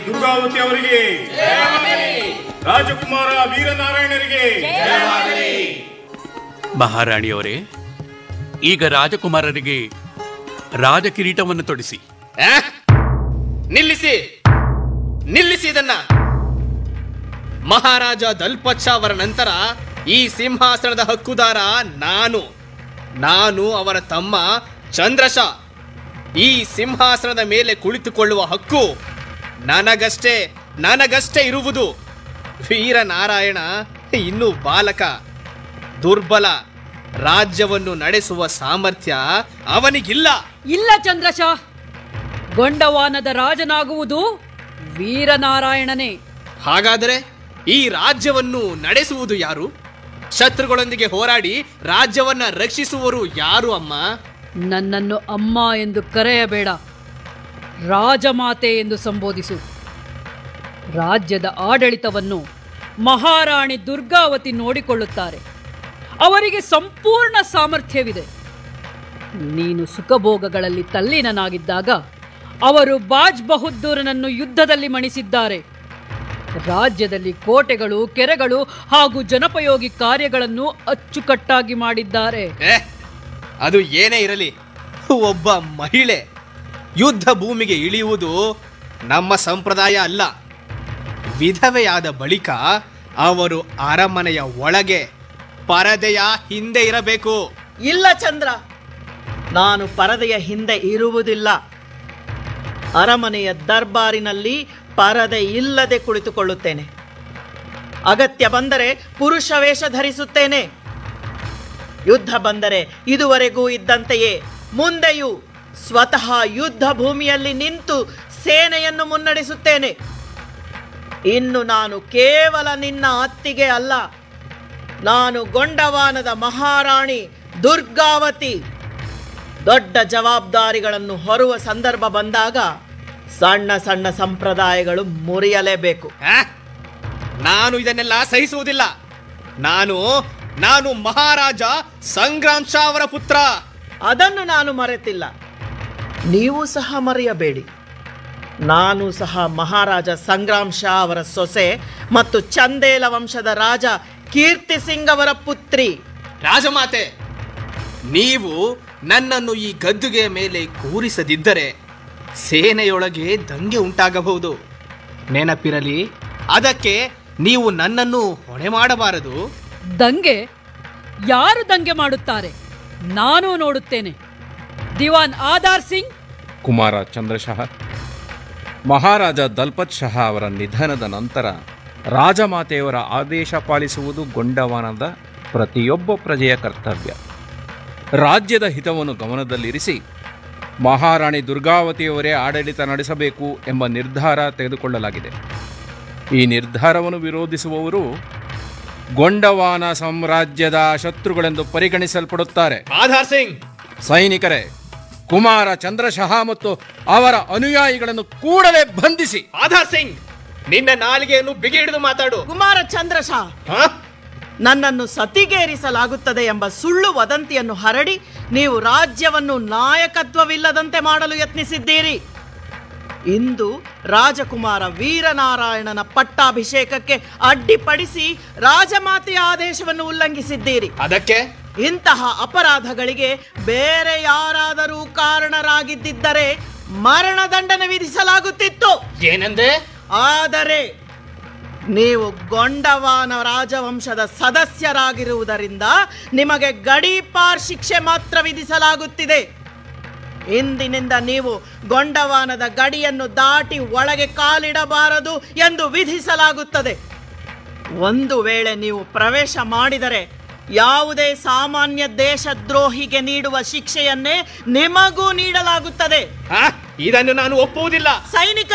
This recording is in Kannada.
ದುರ್ಗಾವತಿ ಅವರಿಗೆ ರಾಜಕುಮಾರ ವೀರನಾರಾಯಣರಿಗೆ ಮಹಾರಾಣಿಯವರೇ ಈಗ ರಾಜಕುಮಾರರಿಗೆ ರಾಜ ಕಿರೀಟವನ್ನು ತೊಡಿಸಿ ಆ? ನಿಲ್ಲಿಸಿ ನಿಲ್ಲಿಸಿ ಇದನ್ನ ಮಹಾರಾಜ ದಲ್ಪಚ್ಚ ಅವರ ನಂತರ ಈ ಸಿಂಹಾಸನದ ಹಕ್ಕುದಾರ ನಾನು ನಾನು ಅವರ ತಮ್ಮ ಚಂದ್ರಶ ಈ ಸಿಂಹಾಸನದ ಮೇಲೆ ಕುಳಿತುಕೊಳ್ಳುವ ಹಕ್ಕು ನನಗಷ್ಟೇ ನನಗಷ್ಟೇ ಇರುವುದು ವೀರನಾರಾಯಣ ಇನ್ನೂ ಬಾಲಕ ದುರ್ಬಲ ರಾಜ್ಯವನ್ನು ನಡೆಸುವ ಸಾಮರ್ಥ್ಯ ಅವನಿಗಿಲ್ಲ ಇಲ್ಲ ಚಂದ್ರಶ ಗೊಂಡವಾನದ ರಾಜನಾಗುವುದು ವೀರನಾರಾಯಣನೇ ಹಾಗಾದರೆ ಈ ರಾಜ್ಯವನ್ನು ನಡೆಸುವುದು ಯಾರು ಶತ್ರುಗಳೊಂದಿಗೆ ಹೋರಾಡಿ ರಾಜ್ಯವನ್ನ ರಕ್ಷಿಸುವರು ಯಾರು ಅಮ್ಮ ನನ್ನನ್ನು ಅಮ್ಮ ಎಂದು ಕರೆಯಬೇಡ ರಾಜಮಾತೆ ಎಂದು ಸಂಬೋಧಿಸು ರಾಜ್ಯದ ಆಡಳಿತವನ್ನು ಮಹಾರಾಣಿ ದುರ್ಗಾವತಿ ನೋಡಿಕೊಳ್ಳುತ್ತಾರೆ ಅವರಿಗೆ ಸಂಪೂರ್ಣ ಸಾಮರ್ಥ್ಯವಿದೆ ನೀನು ಸುಖಭೋಗಗಳಲ್ಲಿ ತಲ್ಲೀನನಾಗಿದ್ದಾಗ ಅವರು ಬಾಜ್ ಬಹದ್ದೂರನನ್ನು ಯುದ್ಧದಲ್ಲಿ ಮಣಿಸಿದ್ದಾರೆ ರಾಜ್ಯದಲ್ಲಿ ಕೋಟೆಗಳು ಕೆರೆಗಳು ಹಾಗೂ ಜನಪಯೋಗಿ ಕಾರ್ಯಗಳನ್ನು ಅಚ್ಚುಕಟ್ಟಾಗಿ ಮಾಡಿದ್ದಾರೆ ಏ ಅದು ಏನೇ ಇರಲಿ ಒಬ್ಬ ಮಹಿಳೆ ಯುದ್ಧ ಭೂಮಿಗೆ ಇಳಿಯುವುದು ನಮ್ಮ ಸಂಪ್ರದಾಯ ಅಲ್ಲ ವಿಧವೆಯಾದ ಬಳಿಕ ಅವರು ಅರಮನೆಯ ಒಳಗೆ ಪರದೆಯ ಹಿಂದೆ ಇರಬೇಕು ಇಲ್ಲ ಚಂದ್ರ ನಾನು ಪರದೆಯ ಹಿಂದೆ ಇರುವುದಿಲ್ಲ ಅರಮನೆಯ ದರ್ಬಾರಿನಲ್ಲಿ ಪರದೆ ಇಲ್ಲದೆ ಕುಳಿತುಕೊಳ್ಳುತ್ತೇನೆ ಅಗತ್ಯ ಬಂದರೆ ಪುರುಷ ವೇಷ ಧರಿಸುತ್ತೇನೆ ಯುದ್ಧ ಬಂದರೆ ಇದುವರೆಗೂ ಇದ್ದಂತೆಯೇ ಮುಂದೆಯೂ ಸ್ವತಃ ಯುದ್ಧ ಭೂಮಿಯಲ್ಲಿ ನಿಂತು ಸೇನೆಯನ್ನು ಮುನ್ನಡೆಸುತ್ತೇನೆ ಇನ್ನು ನಾನು ಕೇವಲ ನಿನ್ನ ಅತ್ತಿಗೆ ಅಲ್ಲ ನಾನು ಗೊಂಡವಾನದ ಮಹಾರಾಣಿ ದುರ್ಗಾವತಿ ದೊಡ್ಡ ಜವಾಬ್ದಾರಿಗಳನ್ನು ಹೊರುವ ಸಂದರ್ಭ ಬಂದಾಗ ಸಣ್ಣ ಸಣ್ಣ ಸಂಪ್ರದಾಯಗಳು ಮುರಿಯಲೇಬೇಕು ಆ? ನಾನು ಇದನ್ನೆಲ್ಲ ಸಹಿಸುವುದಿಲ್ಲ ನಾನು ನಾನು ಮಹಾರಾಜ ಸಂಗ್ರಾಮ್ ಶಾ ಅವರ ಪುತ್ರ ಅದನ್ನು ನಾನು ಮರೆತಿಲ್ಲ ನೀವು ಸಹ ಮರೆಯಬೇಡಿ ನಾನು ಸಹ ಮಹಾರಾಜ ಸಂಗ್ರಾಮ್ ಶಾ ಅವರ ಸೊಸೆ ಮತ್ತು ಚಂದೇಲ ವಂಶದ ರಾಜ ಕೀರ್ತಿ ಸಿಂಗ್ ಅವರ ಪುತ್ರಿ ರಾಜಮಾತೆ ನೀವು ನನ್ನನ್ನು ಈ ಗದ್ದುಗೆ ಮೇಲೆ ಕೂರಿಸದಿದ್ದರೆ ಸೇನೆಯೊಳಗೆ ದಂಗೆ ಉಂಟಾಗಬಹುದು ನೆನಪಿರಲಿ ಅದಕ್ಕೆ ನೀವು ನನ್ನನ್ನು ಹೊಣೆ ಮಾಡಬಾರದು ದಂಗೆ ಯಾರು ದಂಗೆ ಮಾಡುತ್ತಾರೆ ನಾನು ನೋಡುತ್ತೇನೆ ದಿವಾನ್ ಆಧಾರ್ ಸಿಂಗ್ ಕುಮಾರ ಚಂದ್ರಶಃ ಮಹಾರಾಜ ದಲ್ಪತ್ ಶಹ ಅವರ ನಿಧನದ ನಂತರ ರಾಜಮಾತೆಯವರ ಆದೇಶ ಪಾಲಿಸುವುದು ಗೊಂಡವಾನದ ಪ್ರತಿಯೊಬ್ಬ ಪ್ರಜೆಯ ಕರ್ತವ್ಯ ರಾಜ್ಯದ ಹಿತವನ್ನು ಗಮನದಲ್ಲಿರಿಸಿ ಮಹಾರಾಣಿ ದುರ್ಗಾವತಿಯವರೇ ಆಡಳಿತ ನಡೆಸಬೇಕು ಎಂಬ ನಿರ್ಧಾರ ತೆಗೆದುಕೊಳ್ಳಲಾಗಿದೆ ಈ ನಿರ್ಧಾರವನ್ನು ವಿರೋಧಿಸುವವರು ಗೊಂಡವಾನ ಸಾಮ್ರಾಜ್ಯದ ಶತ್ರುಗಳೆಂದು ಪರಿಗಣಿಸಲ್ಪಡುತ್ತಾರೆ ಆಧಾರ್ ಸಿಂಗ್ ಸೈನಿಕರೇ ಕುಮಾರ ಚಂದ್ರಶಃ ಮತ್ತು ಅವರ ಅನುಯಾಯಿಗಳನ್ನು ಕೂಡಲೇ ಬಂಧಿಸಿ ಆಧಾರ್ ಸಿಂಗ್ ನಿನ್ನ ನಾಲಿಗೆಯನ್ನು ಬಿಗಿ ಹಿಡಿದು ಮಾತಾಡು ಕುಮಾರ ಚಂದ್ರಶಾ ಹಾ? ನನ್ನನ್ನು ಸತಿಗೇರಿಸಲಾಗುತ್ತದೆ ಎಂಬ ಸುಳ್ಳು ವದಂತಿಯನ್ನು ಹರಡಿ ನೀವು ರಾಜ್ಯವನ್ನು ನಾಯಕತ್ವವಿಲ್ಲದಂತೆ ಮಾಡಲು ಯತ್ನಿಸಿದ್ದೀರಿ ಇಂದು ರಾಜಕುಮಾರ ವೀರನಾರಾಯಣನ ಪಟ್ಟಾಭಿಷೇಕಕ್ಕೆ ಅಡ್ಡಿಪಡಿಸಿ ರಾಜಮಾತೆಯ ಆದೇಶವನ್ನು ಉಲ್ಲಂಘಿಸಿದ್ದೀರಿ ಅದಕ್ಕೆ ಇಂತಹ ಅಪರಾಧಗಳಿಗೆ ಬೇರೆ ಯಾರಾದರೂ ಕಾರಣರಾಗಿದ್ದಿದ್ದರೆ ಮರಣದಂಡನೆ ವಿಧಿಸಲಾಗುತ್ತಿತ್ತು ಏನಂದೆ ಆದರೆ ನೀವು ಗೊಂಡವಾನ ರಾಜವಂಶದ ಸದಸ್ಯರಾಗಿರುವುದರಿಂದ ನಿಮಗೆ ಗಡೀಪಾರ್ ಶಿಕ್ಷೆ ಮಾತ್ರ ವಿಧಿಸಲಾಗುತ್ತಿದೆ ಇಂದಿನಿಂದ ನೀವು ಗೊಂಡವಾನದ ಗಡಿಯನ್ನು ದಾಟಿ ಒಳಗೆ ಕಾಲಿಡಬಾರದು ಎಂದು ವಿಧಿಸಲಾಗುತ್ತದೆ ಒಂದು ವೇಳೆ ನೀವು ಪ್ರವೇಶ ಮಾಡಿದರೆ ಯಾವುದೇ ಸಾಮಾನ್ಯ ದೇಶದ್ರೋಹಿಗೆ ನೀಡುವ ಶಿಕ್ಷೆಯನ್ನೇ ನಿಮಗೂ ನೀಡಲಾಗುತ್ತದೆ ಹಾ? ಇದನ್ನು ನಾನು ಒಪ್ಪುವುದಿಲ್ಲ ಸೈನಿಕ